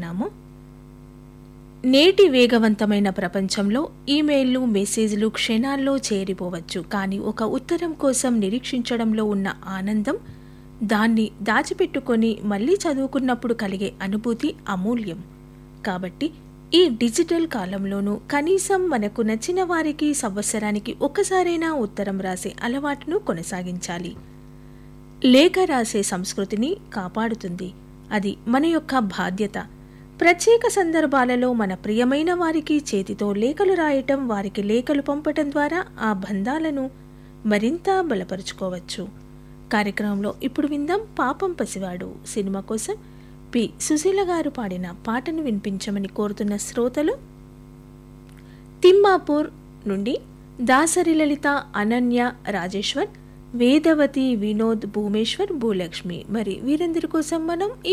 వింటున్నాము నేటి వేగవంతమైన ప్రపంచంలో ఈమెయిల్లు మెసేజ్లు క్షణాల్లో చేరిపోవచ్చు కానీ ఒక ఉత్తరం కోసం నిరీక్షించడంలో ఉన్న ఆనందం దాన్ని దాచిపెట్టుకొని మళ్ళీ చదువుకున్నప్పుడు కలిగే అనుభూతి అమూల్యం కాబట్టి ఈ డిజిటల్ కాలంలోనూ కనీసం మనకు నచ్చిన వారికి సంవత్సరానికి ఒక్కసారైనా ఉత్తరం రాసే అలవాటును కొనసాగించాలి లేఖ రాసే సంస్కృతిని కాపాడుతుంది అది మన యొక్క బాధ్యత ప్రత్యేక సందర్భాలలో మన ప్రియమైన వారికి చేతితో లేఖలు రాయటం వారికి లేఖలు పంపటం ద్వారా ఆ బంధాలను మరింత బలపరుచుకోవచ్చు కార్యక్రమంలో ఇప్పుడు విందాం పాపం పసివాడు సినిమా కోసం పి సుశీల గారు పాడిన పాటను వినిపించమని కోరుతున్న శ్రోతలు తిమ్మాపూర్ నుండి దాసరి లలిత అనన్య రాజేశ్వర్ వేదవతి వినోద్ భూమేశ్వర్ భూలక్ష్మి మరి వీరందరి కోసం మనం ఈ